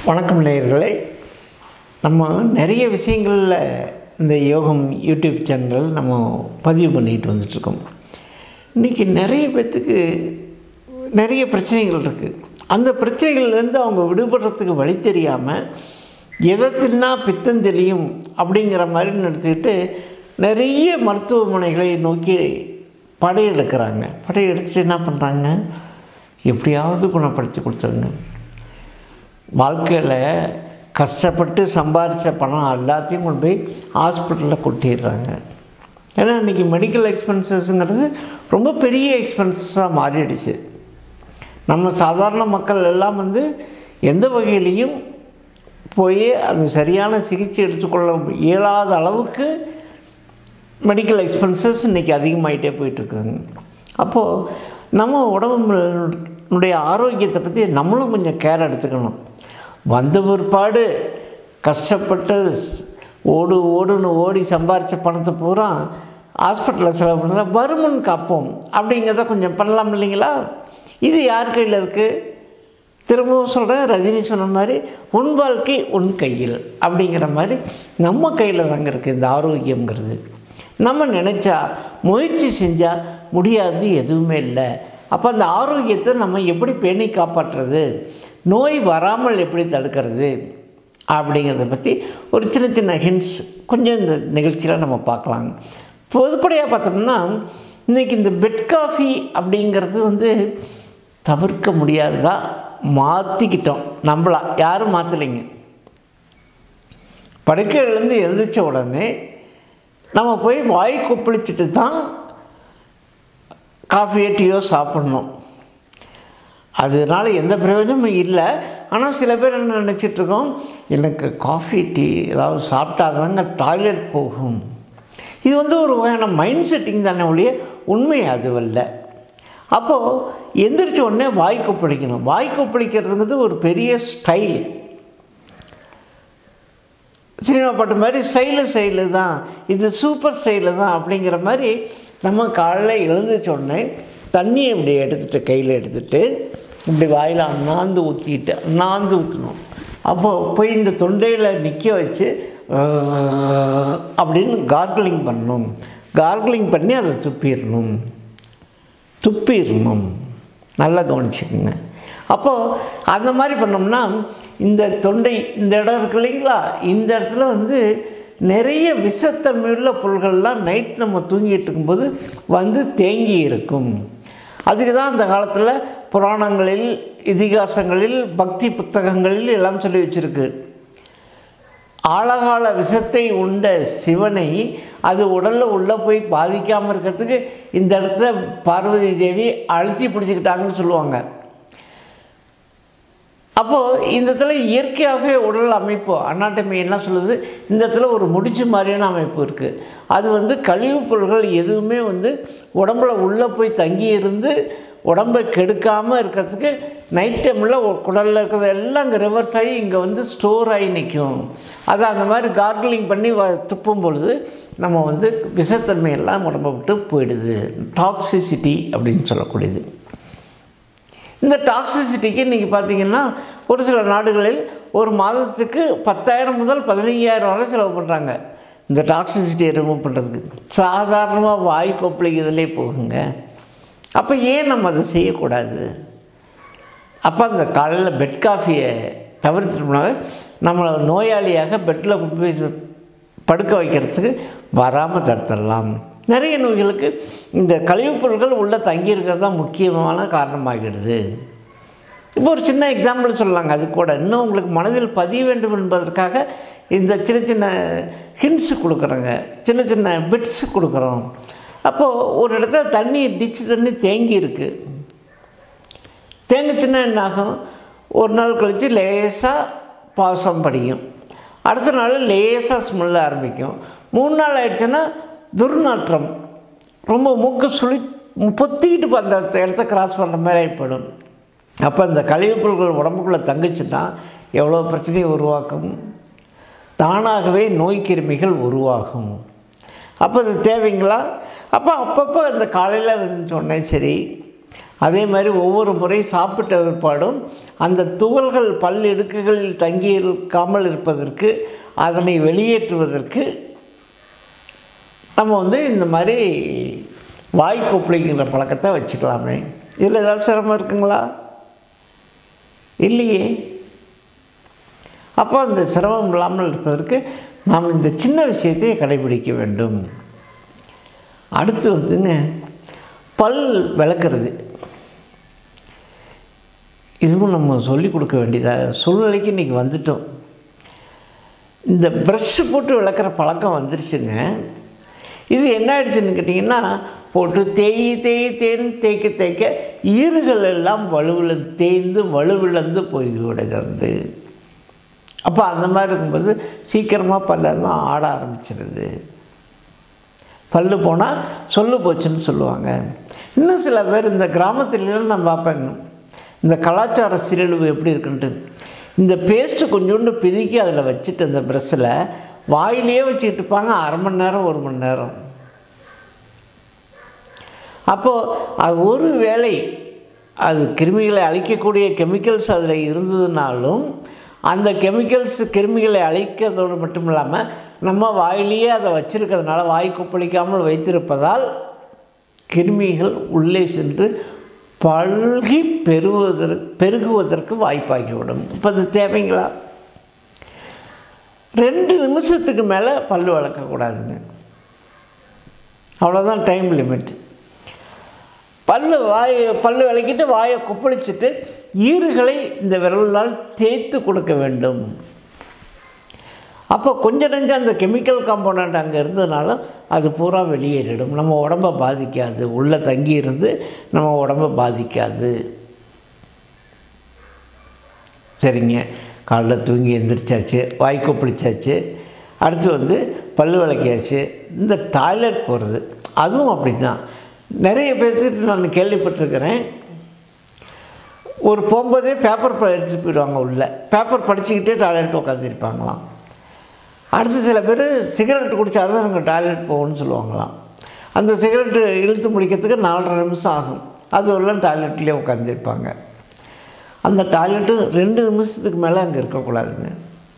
வணக்கம் நேயர்களே நம்ம நிறைய விஷயங்களில் இந்த யோகம் யூடியூப் சேனல் நம்ம பதிவு பண்ணிட்டு வந்துட்டுருக்கோம் இன்றைக்கி நிறைய பேர்த்துக்கு நிறைய பிரச்சனைகள் இருக்குது அந்த பிரச்சனைகள்லேருந்து அவங்க விடுபடுறதுக்கு வழி தெரியாமல் எதை தின்னா பித்தம் தெரியும் அப்படிங்கிற மாதிரி நடத்திக்கிட்டு நிறைய மருத்துவமனைகளை நோக்கி படையெடுக்கிறாங்க படையெடுத்துட்டு என்ன பண்ணுறாங்க எப்படியாவது குணப்படுத்தி கொடுத்துருங்க வாழ்க்கையில் கஷ்டப்பட்டு சம்பாரித்த பணம் எல்லாத்தையும் கொண்டு போய் ஹாஸ்பிட்டலில் கொட்டிடுறாங்க ஏன்னா இன்றைக்கி மெடிக்கல் எக்ஸ்பென்சஸ்ங்கிறது ரொம்ப பெரிய எக்ஸ்பென்சஸாக மாறிடுச்சு நம்ம சாதாரண மக்கள் எல்லாம் வந்து எந்த வகையிலையும் போய் அந்த சரியான சிகிச்சை எடுத்துக்கொள்ள இயலாத அளவுக்கு மெடிக்கல் எக்ஸ்பென்சஸ் இன்றைக்கி அதிகமாகிட்டே போயிட்டுருக்குதுங்க அப்போது நம்ம உடம்புடைய ஆரோக்கியத்தை பற்றி நம்மளும் கொஞ்சம் கேர் எடுத்துக்கணும் வந்த பிற்பாடு கஷ்டப்பட்டு ஓடு ஓடுன்னு ஓடி சம்பாரித்த பணத்தை பூரா ஹாஸ்பிட்டலில் செலவு பண்ணுற வருமுன் காப்போம் அப்படிங்கிறத கொஞ்சம் பண்ணலாம் இல்லைங்களா இது யார் கையில் இருக்குது திரும்பவும் சொல்கிறேன் ரஜினி சொன்ன மாதிரி உன் வாழ்க்கை உன் கையில் அப்படிங்கிற மாதிரி நம்ம கையில் தாங்க இருக்குது இந்த ஆரோக்கியங்கிறது நம்ம நினச்சா முயற்சி செஞ்சால் முடியாது எதுவுமே இல்லை அப்போ அந்த ஆரோக்கியத்தை நம்ம எப்படி பேணி காப்பாற்றுறது நோய் வராமல் எப்படி தடுக்கிறது அப்படிங்கிறத பற்றி ஒரு சின்ன சின்ன ஹிண்ட்ஸ் கொஞ்சம் இந்த நிகழ்ச்சியில் நம்ம பார்க்கலாம் பொதுப்படையாக பார்த்தோம்னா இன்றைக்கி இந்த பெட் காஃபி அப்படிங்கிறது வந்து தவிர்க்க முடியாததா மாற்றிக்கிட்டோம் நம்மளா யாரும் மாற்றலைங்க படுக்கையிலேருந்து எழுந்திரிச்ச உடனே நம்ம போய் வாய் கொப்பளிச்சுட்டு தான் காஃபியோ டீயோ சாப்பிட்ணும் அதனால் எந்த பிரயோஜனமும் இல்லை ஆனால் சில பேர் என்ன நினச்சிட்ருக்கோம் எனக்கு காஃபி டீ ஏதாவது சாப்பிட்டா தாங்க டாய்லெட் போகும் இது வந்து ஒரு வகையான மைண்ட் செட்டிங் தானே ஒழிய உண்மை அதுவல்ல அப்போது எந்திரிச்ச உடனே வாய் கொப்பளிக்கணும் வாய் கொப்பளிக்கிறதுங்கிறது ஒரு பெரிய ஸ்டைல் சினிமா பாட்டு மாதிரி ஸ்டைலு ஸ்டைலு தான் இது சூப்பர் ஸ்டைலு தான் அப்படிங்கிற மாதிரி நம்ம காலையில் எழுந்திரிச்ச உடனே தண்ணியை இப்படி எடுத்துகிட்டு கையில் எடுத்துகிட்டு இப்படி வாயில் அண்ணாந்து ஊற்றிட்டு அண்ணாந்து ஊற்றணும் அப்போது போய் இந்த தொண்டையில் நிற்க வச்சு அப்படின்னு கார்கிளிங் பண்ணணும் கார்கிளிங் பண்ணி அதை துப்பிடணும் துப்பிடணும் நல்லா கவனிச்சுக்கோங்க அப்போது அந்த மாதிரி பண்ணோம்னா இந்த தொண்டை இந்த இடம் இருக்கு இல்லைங்களா இந்த இடத்துல வந்து நிறைய விஷத்தன்மையுள்ள பொருள்கள்லாம் நைட் நம்ம தூங்கிட்டு இருக்கும்போது வந்து தேங்கி இருக்கும் அதுக்கு தான் அந்த காலத்தில் புராணங்களில் இதிகாசங்களில் பக்தி புத்தகங்களில் எல்லாம் சொல்லி வச்சுருக்கு ஆழகால விஷத்தை உண்ட சிவனை அது உடலில் உள்ளே போய் பாதிக்காமல் இருக்கிறதுக்கு இந்த இடத்துல பார்வதி தேவி அழுத்தி பிடிச்சிக்கிட்டாங்கன்னு சொல்லுவாங்க அப்போது இந்த இடத்துல இயற்கையாகவே உடல் அமைப்பு அனாட்டமி என்ன சொல்லுது இந்த இடத்துல ஒரு முடிச்சு மாதிரியான அமைப்பு இருக்குது அது வந்து கழிவுப் பொருள்கள் எதுவுமே வந்து உடம்புல உள்ளே போய் தங்கி இருந்து உடம்பை கெடுக்காமல் இருக்கிறதுக்கு நைட் டைமில் குடலில் இருக்கிறது எல்லாம் இங்கே ரிவர்ஸ் ஆகி இங்கே வந்து ஸ்டோர் ஆகி நிற்கும் அதை அந்த மாதிரி கார்கிளிங் பண்ணி வ துப்பும் பொழுது நம்ம வந்து விஷத்தன்மையெல்லாம் உடம்பை விட்டு போயிடுது டாக்ஸிசிட்டி அப்படின்னு சொல்லக்கூடியது இந்த டாக்ஸிசிட்டிக்கு இன்றைக்கி பார்த்திங்கன்னா ஒரு சில நாடுகளில் ஒரு மாதத்துக்கு பத்தாயிரம் முதல் பதினைஞ்சாயிரம் வரை செலவு பண்ணுறாங்க இந்த டாக்ஸிசிட்டியை ரிமூவ் பண்ணுறதுக்கு சாதாரணமாக வாய் கொப்பளிக்கிறதுலே போகுங்க அப்போ ஏன் நம்ம அதை செய்யக்கூடாது அப்போ அந்த காலையில் பெட் காஃபியை தவிர்த்துட்டோம்னாவே நம்மளை நோயாளியாக பெட்டில் கொண்டு போய் படுக்க வைக்கிறதுக்கு வராமல் தடுத்துடலாம் நிறைய நோய்களுக்கு இந்த கழிவுப் பொருட்கள் உள்ளே தங்கியிருக்கிறது தான் முக்கியமான காரணமாகிடுது இப்போ ஒரு சின்ன எக்ஸாம்பிள் சொல்லலாங்க அது கூட இன்னும் உங்களுக்கு மனதில் பதிய வேண்டும் என்பதற்காக இந்த சின்ன சின்ன ஹிண்ட்ஸு கொடுக்குறோங்க சின்ன சின்ன பிட்ஸு கொடுக்குறோம் அப்போது ஒரு இடத்துல தண்ணி டிச்சு தண்ணி தேங்கி இருக்குது தேங்கிச்சுன்னா என்ன ஆகும் ஒரு நாள் கழித்து லேசாக பாசம் படிக்கும் அடுத்த நாள் லேசாக ஸ்மெல்ல ஆரம்பிக்கும் மூணு நாள் ஆயிடுச்சுன்னா துர்நாற்றம் ரொம்ப மூக்கு சுழி பொத்திக்கிட்டு அந்த இடத்த கிராஸ் பண்ணுற மாதிரி ஆகிப்படும் அப்போ இந்த கழிவுப் பொருட்கள் உடம்புக்குள்ளே தங்குச்சுன்னா எவ்வளோ பிரச்சனையை உருவாக்கும் தானாகவே நோய் கிருமிகள் உருவாகும் அப்போ அது தேவைங்களா அப்போ அப்பப்போ இந்த காலையில் சொன்னேன் சரி அதே மாதிரி ஒவ்வொரு முறை சாப்பிட்ட பிற்பாடும் அந்த துகள்கள் பல் இடுக்குகளில் தங்கி இருக்காமல் இருப்பதற்கு அதனை வெளியேற்றுவதற்கு நம்ம வந்து இந்த மாதிரி வாய் கொப்பளிக்கிற பழக்கத்தை வச்சுக்கலாமே இதில் ஏதாவது சிரமம் இருக்குங்களா இல்லையே அப்போ அந்த சிரமம் இல்லாமல் இருப்பதற்கு நாம் இந்த சின்ன விஷயத்தை கடைபிடிக்க வேண்டும் அடுத்து வந்துங்க பல் விளக்குறது இதுவும் நம்ம சொல்லிக் கொடுக்க வேண்டியதாக சூழ்நிலைக்கு இன்றைக்கி வந்துட்டோம் இந்த ப்ரஷ்ஷு போட்டு விளக்குற பழக்கம் வந்துருச்சுங்க இது என்ன ஆயிடுச்சுன்னு கேட்டிங்கன்னா போட்டு தேய் தேய் தேய்ன்னு தேய்க்க தேய்க்க ஈறுகள் எல்லாம் வலுவிழ தேய்ந்து வலுவிழந்து போய் விடுகிறது அப்போ அந்த மாதிரி இருக்கும்போது சீக்கிரமாக பல்லெல்லாம் ஆட ஆரம்பிச்சிடுது பல்லு போனால் சொல்லு போச்சுன்னு சொல்லுவாங்க இன்னும் சில பேர் இந்த கிராமத்துலலாம் நான் பார்ப்பேங்க இந்த கலாச்சார சீரழிவு எப்படி இருக்குன்ட்டு இந்த பேஸ்ட்டு கொஞ்சோண்டு பிதுக்கி அதில் வச்சுட்டு அந்த ப்ரெஷ்ஷில் வாயிலே வச்சுக்கிட்டு இருப்பாங்க அரை மணி நேரம் ஒரு மணி நேரம் அப்போது அது ஒரு வேளை அது கிருமிகளை அழிக்கக்கூடிய கெமிக்கல்ஸ் அதில் இருந்ததுனாலும் அந்த கெமிக்கல்ஸ் கிருமிகளை அழிக்கிறதோடு மட்டும் இல்லாமல் நம்ம வாயிலேயே அதை வச்சிருக்கிறதுனால வாய் கொப்பளிக்காமல் வைத்திருப்பதால் கிருமிகள் உள்ளே சென்று பல்கி பெறுவதற்கு பெருகுவதற்கு வாய்ப்பாகிவிடும் இப்போ அது தேவைங்களா ரெண்டு நிமிஷத்துக்கு மேலே பல் வளர்க்கக்கூடாதுங்க அவ்வளோதான் டைம் லிமிட் பல்லு வாய் பல்லு விளக்கிட்டு வாயை கொப்பளிச்சுட்டு ஈறுகளை இந்த விரலால் தேய்த்து கொடுக்க வேண்டும் அப்போ கொஞ்சம் நெஞ்சம் அந்த கெமிக்கல் காம்பவுண்ட் அங்கே இருந்ததுனால அது பூரா வெளியேறிடும் நம்ம உடம்பை பாதிக்காது உள்ளே தங்கி இருந்து நம்ம உடம்பை பாதிக்காது சரிங்க காலைல தூங்கி எந்திரிச்சாச்சு வாய் கொப்பளிச்சாச்சு அடுத்து வந்து பல்லு விளக்கியாச்சு இந்த டாய்லெட் போகிறது அதுவும் அப்படி தான் நிறைய பேர்த்துட்டு நான் கேள்விப்பட்டிருக்கிறேன் ஒரு போகும்போதே பேப்பர் எடுத்துகிட்டு போயிடுவாங்க உள்ளே பேப்பர் படிச்சுக்கிட்டே டாய்லெட் உட்காந்துருப்பாங்களாம் அடுத்து சில பேர் சிகரெட் குடித்தா தான் அவங்க டாய்லெட் போகணும்னு சொல்லுவாங்களாம் அந்த சிகரெட்டு இழுத்து முடிக்கிறதுக்கு நாலரை நிமிஷம் ஆகும் அது எல்லாம் டாய்லெட்லேயே உட்காந்துருப்பாங்க அந்த டாய்லெட்டு ரெண்டு நிமிஷத்துக்கு மேலே அங்கே இருக்கக்கூடாதுங்க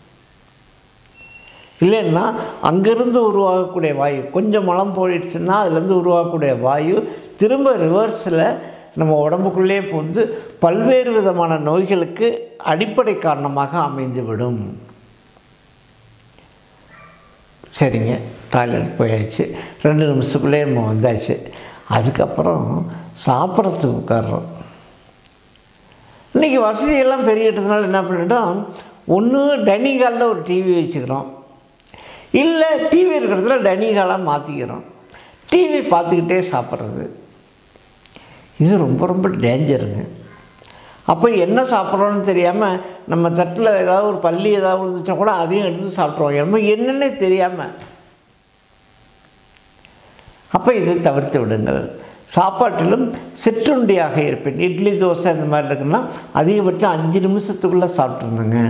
இல்லைன்னா அங்கேருந்து உருவாகக்கூடிய வாயு கொஞ்சம் மலம் போயிடுச்சுன்னா அதுலேருந்து உருவாகக்கூடிய வாயு திரும்ப ரிவர்ஸில் நம்ம உடம்புக்குள்ளே புகுந்து பல்வேறு விதமான நோய்களுக்கு அடிப்படை காரணமாக அமைந்துவிடும் சரிங்க டாய்லெட் போயாச்சு ரெண்டு நிமிஷத்துக்குள்ளே நம்ம வந்தாச்சு அதுக்கப்புறம் சாப்பிட்றதுக்கு உட்காடுறோம் இன்றைக்கி வசதியெல்லாம் பெருகிட்டதுனால என்ன பண்ணிட்டோம் ஒன்று டைனிங் ஹாலில் ஒரு டிவி வச்சுக்கிறோம் இல்லை டிவி இருக்கிறதுல டைனிங் ஹாலாக மாற்றிக்கிறோம் டிவி பார்த்துக்கிட்டே சாப்பிட்றது இது ரொம்ப ரொம்ப டேஞ்சருங்க அப்போ என்ன சாப்பிட்றோன்னு தெரியாமல் நம்ம தட்டில் ஏதாவது ஒரு பள்ளி ஏதாவது விழுந்துச்சா கூட அதையும் எடுத்து சாப்பிட்ருவோம் நம்ம என்னன்னே தெரியாமல் அப்போ இதை தவிர்த்து விடுங்கள் சாப்பாட்டிலும் சிற்றுண்டியாக இருப்பேன் இட்லி தோசை இந்த மாதிரி இருக்குன்னா அதிகபட்சம் அஞ்சு நிமிஷத்துக்குள்ளே சாப்பிட்ருணுங்க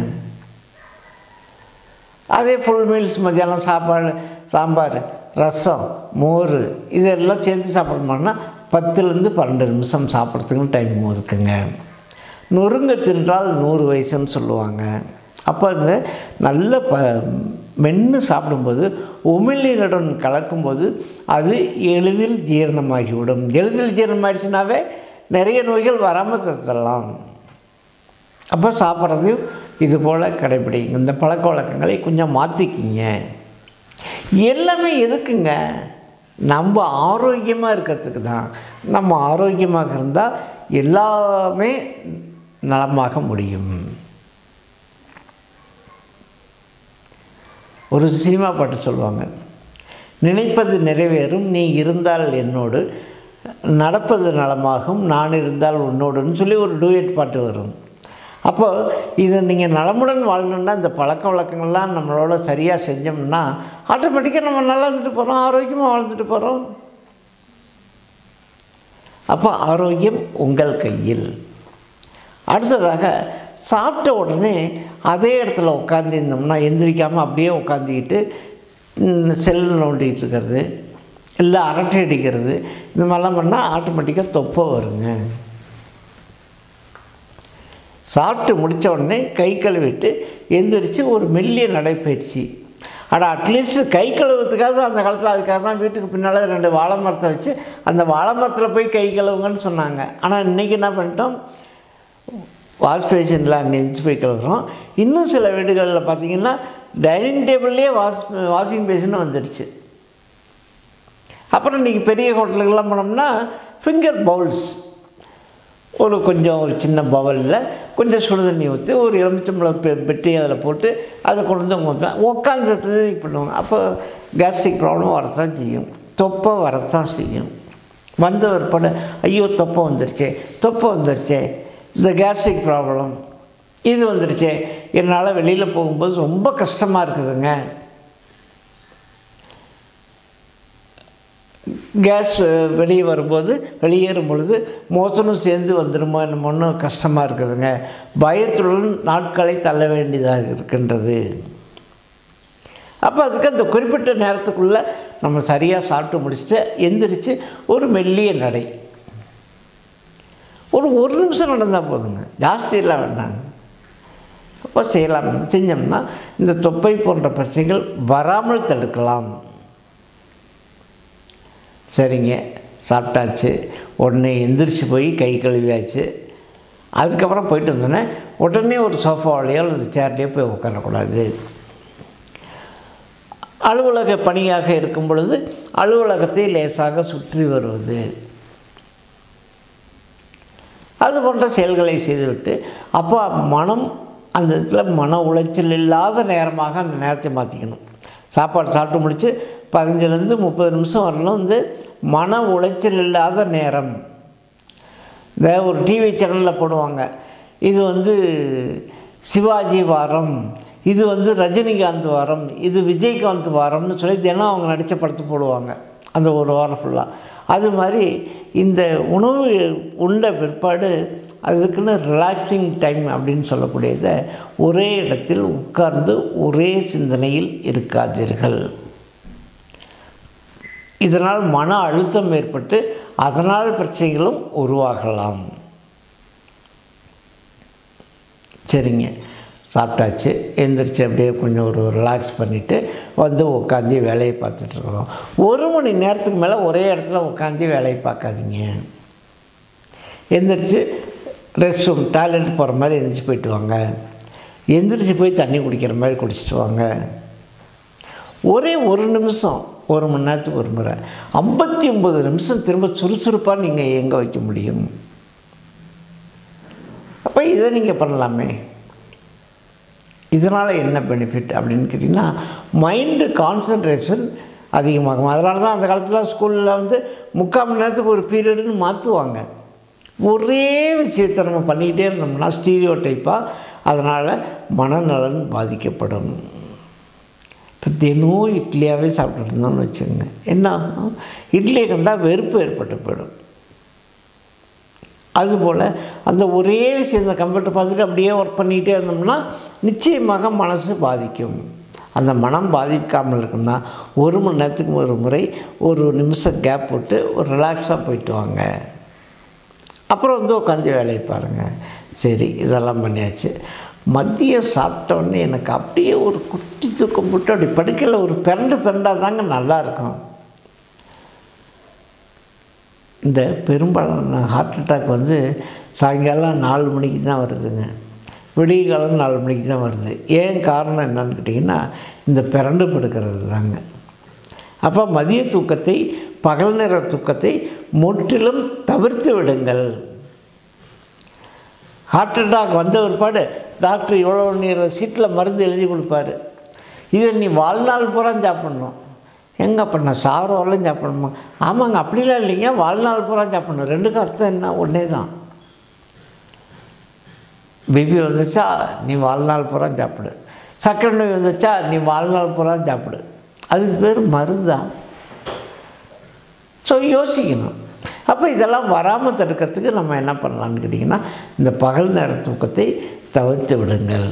அதே ஃபுல் மீல்ஸ் மத்தியானம் சாப்பாடு சாம்பார் ரசம் மோர் இதெல்லாம் சேர்த்து சாப்பிடணும்னா பத்துலேருந்து பன்னெண்டு நிமிஷம் சாப்பிட்றதுக்கு டைம் ஒதுக்குங்க நொறுங்க தின்றால் நூறு வயசுன்னு சொல்லுவாங்க அப்போ அந்த நல்ல ப மென்று சாப்பிடும்போது உமிழ்நீருடன் கலக்கும்போது அது எளிதில் ஜீரணமாகிவிடும் எளிதில் ஜீரணமாயிடுச்சுனாவே நிறைய நோய்கள் வராமல் தடுத்துடலாம் அப்போ சாப்பிட்றதையும் இது போல் கடைபிடிங்க இந்த பழக்க வழக்கங்களை கொஞ்சம் மாற்றிக்கிங்க எல்லாமே எதுக்குங்க நம்ம ஆரோக்கியமாக இருக்கிறதுக்கு தான் நம்ம ஆரோக்கியமாக இருந்தால் எல்லாமே நலமாக முடியும் ஒரு சினிமா பாட்டு சொல்லுவாங்க நினைப்பது நிறைவேறும் நீ இருந்தால் என்னோடு நடப்பது நலமாகும் நான் இருந்தால் உன்னோடுன்னு சொல்லி ஒரு டூயட் பாட்டு வரும் அப்போது இதை நீங்கள் நலமுடன் வாழணுன்னா இந்த பழக்க வழக்கங்கள்லாம் நம்மளோட சரியாக செஞ்சோம்னா ஆட்டோமேட்டிக்காக நம்ம நல்லா இருந்துட்டு போகிறோம் ஆரோக்கியமாக வாழ்ந்துட்டு போகிறோம் அப்போ ஆரோக்கியம் உங்கள் கையில் அடுத்ததாக சாப்பிட்ட உடனே அதே இடத்துல உட்காந்துருந்தோம்னா எந்திரிக்காமல் அப்படியே உட்காந்துக்கிட்டு செல் நோண்டிகிட்டு இருக்கிறது இல்லை அரட்டை அடிக்கிறது இந்த மாதிரிலாம் பண்ணால் ஆட்டோமேட்டிக்காக தொப்பை வருங்க சாப்பிட்டு முடித்த உடனே கை கழுவிட்டு எந்திரிச்சு ஒரு மெல்லிய நடைப்பயிற்சி ஆனால் அட்லீஸ்ட் கை கழுவுறதுக்காக அந்த காலத்தில் அதுக்காக தான் வீட்டுக்கு பின்னால் ரெண்டு வாழை மரத்தை வச்சு அந்த வாழை மரத்தில் போய் கை கழுவுங்கன்னு சொன்னாங்க ஆனால் இன்றைக்கி என்ன பண்ணிட்டோம் வாஷ் பேஷனில் அங்கே எந்திரிச்சு போய் கழுவுறோம் இன்னும் சில வீடுகளில் பார்த்தீங்கன்னா டைனிங் டேபிள்லேயே வாஷ் வாஷிங் பேஷன் வந்துடுச்சு அப்புறம் இன்றைக்கி பெரிய ஹோட்டலுக்கெல்லாம் போனோம்னா ஃபிங்கர் பவுல்ஸ் ஒரு கொஞ்சம் ஒரு சின்ன பவலில் கொஞ்சம் சுடு தண்ணி ஊற்றி ஒரு எலுமிச்சம்பழம் பெ பெட்டி அதில் போட்டு அதை கொண்டு வந்து உங்க உட்காந்து பண்ணுவாங்க அப்போ கேஸ்ட்ரிக் ப்ராப்ளம் வரத்தான் செய்யும் தொப்பை வரத்தான் செய்யும் வந்த ஒரு ஐயோ தொப்பை வந்துருச்சே தொப்பை வந்துருச்சே இந்த கேஸ்ட்ரிக் ப்ராப்ளம் இது வந்துருச்சே என்னால் வெளியில் போகும்போது ரொம்ப கஷ்டமாக இருக்குதுங்க கேஸ் வெளியே வரும்போது வெளியேறும் பொழுது மோசனும் சேர்ந்து வந்துடுமோ என்னமோன்னு கஷ்டமாக இருக்குதுங்க பயத்துடன் நாட்களை தள்ள வேண்டியதாக இருக்கின்றது அப்போ அதுக்கு அந்த குறிப்பிட்ட நேரத்துக்குள்ளே நம்ம சரியாக சாப்பிட்டு முடிச்சுட்டு எந்திரிச்சு ஒரு மெல்லிய நடை ஒரு ஒரு நிமிஷம் நடந்தால் போதுங்க ஜாஸ்தியெல்லாம் வேண்டாங்க அப்போ செய்யலாம் செஞ்சோம்னா இந்த தொப்பை போன்ற பிரச்சனைகள் வராமல் தடுக்கலாம் சரிங்க சாப்பிட்டாச்சு உடனே எந்திரிச்சு போய் கை கழுவியாச்சு அதுக்கப்புறம் போயிட்டு வந்தோடனே உடனே ஒரு சோஃபாவிலையோ அல்லது சேர்லேயோ போய் உட்காரக்கூடாது அலுவலக பணியாக இருக்கும் பொழுது அலுவலகத்தை லேசாக சுற்றி வருவது அது போன்ற செயல்களை செய்துவிட்டு அப்போ மனம் அந்த இடத்துல மன உளைச்சல் இல்லாத நேரமாக அந்த நேரத்தை மாற்றிக்கணும் சாப்பாடு சாப்பிட்டு முடித்து பதினஞ்சுலேருந்து முப்பது நிமிஷம் வரலாம் வந்து மன உளைச்சல் இல்லாத நேரம் இந்த ஒரு டிவி சேனலில் போடுவாங்க இது வந்து சிவாஜி வாரம் இது வந்து ரஜினிகாந்த் வாரம் இது விஜயகாந்த் வாரம்னு சொல்லி தினம் அவங்க நடித்த படத்தை போடுவாங்க அந்த ஒரு வாரம் ஃபுல்லாக அது மாதிரி இந்த உணவு உண்ட பிற்பாடு அதுக்குன்னு ரிலாக்ஸிங் டைம் அப்படின்னு சொல்லக்கூடியதை ஒரே இடத்தில் உட்கார்ந்து ஒரே சிந்தனையில் இருக்காதீர்கள் இதனால் மன அழுத்தம் ஏற்பட்டு அதனால் பிரச்சனைகளும் உருவாகலாம் சரிங்க சாப்பிட்டாச்சு எந்திரிச்சு அப்படியே கொஞ்சம் ஒரு ரிலாக்ஸ் பண்ணிவிட்டு வந்து உட்காந்து வேலையை பார்த்துட்ருக்கோம் ஒரு மணி நேரத்துக்கு மேலே ஒரே இடத்துல உட்காந்து வேலையை பார்க்காதீங்க எந்திரிச்சு ரெஸ்ட் ரூம் டாய்லெட் போகிற மாதிரி எந்திரிச்சு போயிட்டு வாங்க எந்திரிச்சு போய் தண்ணி குடிக்கிற மாதிரி குடிச்சிட்டு வாங்க ஒரே ஒரு நிமிஷம் ஒரு மணி நேரத்துக்கு ஒரு முறை ஐம்பத்தி ஒம்பது நிமிஷம் திரும்ப சுறுசுறுப்பாக நீங்கள் எங்கே வைக்க முடியும் அப்போ இதை நீங்கள் பண்ணலாமே இதனால் என்ன பெனிஃபிட் அப்படின்னு கேட்டிங்கன்னா மைண்டு கான்சன்ட்ரேஷன் அதிகமாகும் அதனால தான் அந்த காலத்தில் ஸ்கூலில் வந்து முக்கால் மணி நேரத்துக்கு ஒரு பீரியடுன்னு மாற்றுவாங்க ஒரே விஷயத்தை நம்ம பண்ணிக்கிட்டே இருந்தோம்னா ஸ்டீரியோ டைப்பாக அதனால் மனநலன் பாதிக்கப்படும் இப்போ தினம் இட்லியாகவே சாப்பிட்டுட்டு இருந்தோம்னு வச்சுக்கோங்க என்ன ஆகும் இட்லியை கண்டால் வெறுப்பு ஏற்பட்டு போயிடும் அதுபோல் அந்த ஒரே விஷயத்தை கம்ப்யூட்டர் பார்த்துட்டு அப்படியே ஒர்க் பண்ணிகிட்டே இருந்தோம்னா நிச்சயமாக மனசு பாதிக்கும் அந்த மனம் பாதிக்காமல் இருக்குன்னா ஒரு மணி நேரத்துக்கு ஒரு முறை ஒரு நிமிஷம் கேப் விட்டு ஒரு ரிலாக்ஸாக போயிட்டு வாங்க அப்புறம் வந்து உட்காந்து வேலையை பாருங்கள் சரி இதெல்லாம் பண்ணியாச்சு மதியம் சாப்பிட்டோடனே எனக்கு அப்படியே ஒரு குட்டி தூக்கம் போட்டு அப்படி படுக்கையில் ஒரு பிறண்டு பிறண்டாக தாங்க நல்லாயிருக்கும் இந்த பெரும்பாலான ஹார்ட் அட்டாக் வந்து சாயங்காலம் நாலு மணிக்கு தான் வருதுங்க விடிய காலம் நாலு மணிக்கு தான் வருது ஏன் காரணம் என்னன்னு கேட்டிங்கன்னா இந்த பிறண்டு படுக்கிறது தாங்க அப்போ மதிய தூக்கத்தை பகல் நேர தூக்கத்தை முற்றிலும் தவிர்த்து விடுங்கள் ஹார்ட் அட்டாக் வந்த ஒருபாடு டாக்டர் இவ்வளோ நீர் சீட்டில் மருந்து எழுதி கொடுப்பாரு இதை நீ வாழ்நாள் பூரா சாப்பிட்ணும் எங்கே பண்ண சாவர வரலையும் சாப்பிடணுமா ஆமாங்க அப்படிலாம் இல்லைங்க வாழ்நாள் பூரா சாப்பிடணும் ரெண்டுக்கும் அர்த்தம் என்ன ஒன்றே தான் பிபி வந்துச்சா நீ வாழ்நாள் பூரா சாப்பிடு சக்கரை நோய் வந்துச்சா நீ வாழ்நாள் பூரா சாப்பிடு அதுக்கு பேர் மருந்தா ஸோ யோசிக்கணும் அப்போ இதெல்லாம் வராமல் தடுக்கிறதுக்கு நம்ம என்ன பண்ணலான்னு கேட்டிங்கன்னா இந்த பகல் நேர தூக்கத்தை தவிர்த்து விடுங்கள்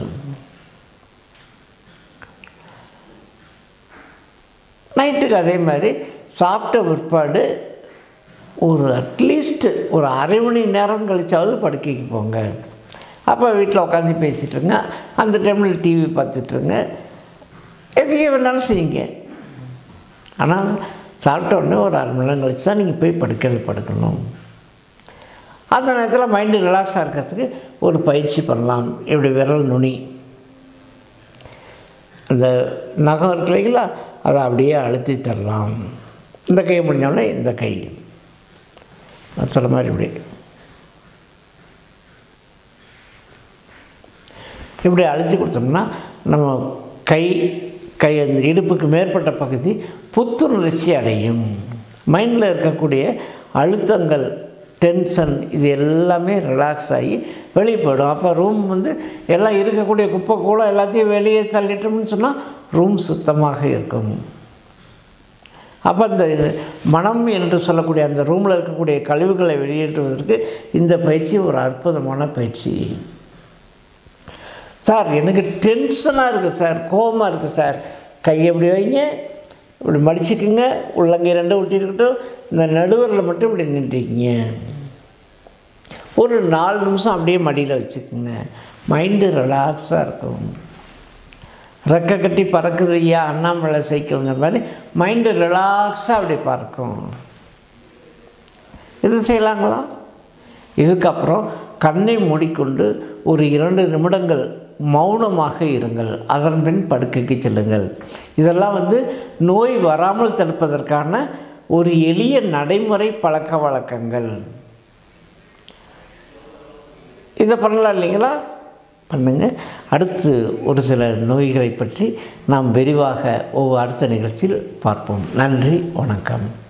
நைட்டுக்கு அதே மாதிரி சாப்பிட்ட பிற்பாடு ஒரு அட்லீஸ்ட் ஒரு அரை மணி நேரம் கழிச்சாவது படுக்கைக்கு போங்க அப்போ வீட்டில் உட்காந்து பேசிகிட்ருங்க அந்த டைமில் டிவி பார்த்துட்ருங்க எதுக்கு வேணாலும் செய்யுங்க ஆனால் சாப்பிட்ட உடனே ஒரு அரை மணி நேரம் கழிச்சு தான் நீங்கள் போய் படுக்கையில் படுக்கணும் அந்த நேரத்தில் மைண்டு ரிலாக்ஸாக இருக்கிறதுக்கு ஒரு பயிற்சி பண்ணலாம் இப்படி விரல் நுனி அந்த நகம் இருக்கு இல்லைங்களா அதை அப்படியே அழுத்தி தரலாம் இந்த கை முடிஞ்சோடனே இந்த கை நான் சொல்ல மாதிரி இப்படி இப்படி அழுத்தி கொடுத்தோம்னா நம்ம கை கை அந்த இடுப்புக்கு மேற்பட்ட பகுதி புத்துணர்ச்சி அடையும் மைண்டில் இருக்கக்கூடிய அழுத்தங்கள் டென்ஷன் இது எல்லாமே ரிலாக்ஸ் ஆகி வெளியே போயிடும் அப்போ ரூம் வந்து எல்லாம் இருக்கக்கூடிய குப்பை கூட எல்லாத்தையும் வெளியே தள்ளிட்டோம்னு சொன்னால் ரூம் சுத்தமாக இருக்கும் அப்போ அந்த மனம் என்று சொல்லக்கூடிய அந்த ரூமில் இருக்கக்கூடிய கழிவுகளை வெளியேற்றுவதற்கு இந்த பயிற்சி ஒரு அற்புதமான பயிற்சி சார் எனக்கு டென்ஷனாக இருக்குது சார் கோபமாக இருக்குது சார் கையை இப்படி வைங்க இப்படி மடிச்சுக்குங்க உள்ளங்கை ரெண்டும் ஒட்டியிருக்கட்டும் இந்த நடுவரில் மட்டும் இப்படி நின்றுக்கிங்க ஒரு நாலு நிமிஷம் அப்படியே மடியில் வச்சுக்கோங்க மைண்டு ரிலாக்ஸாக இருக்கும் ரெக்கை கட்டி பறக்குது ஐயா அண்ணாமலை சைக்கிள்ங்கிற மாதிரி மைண்டு ரிலாக்ஸாக அப்படி பறக்கும் இது செய்யலாங்களா இதுக்கப்புறம் கண்ணை மூடிக்கொண்டு ஒரு இரண்டு நிமிடங்கள் மௌனமாக இருங்கள் அதன் பின் படுக்கைக்கு செல்லுங்கள் இதெல்லாம் வந்து நோய் வராமல் தடுப்பதற்கான ஒரு எளிய நடைமுறை பழக்க வழக்கங்கள் இதை பண்ணலாம் இல்லைங்களா பண்ணுங்க அடுத்து ஒரு சில நோய்களை பற்றி நாம் விரிவாக ஒவ்வொரு அடுத்த நிகழ்ச்சியில் பார்ப்போம் நன்றி வணக்கம்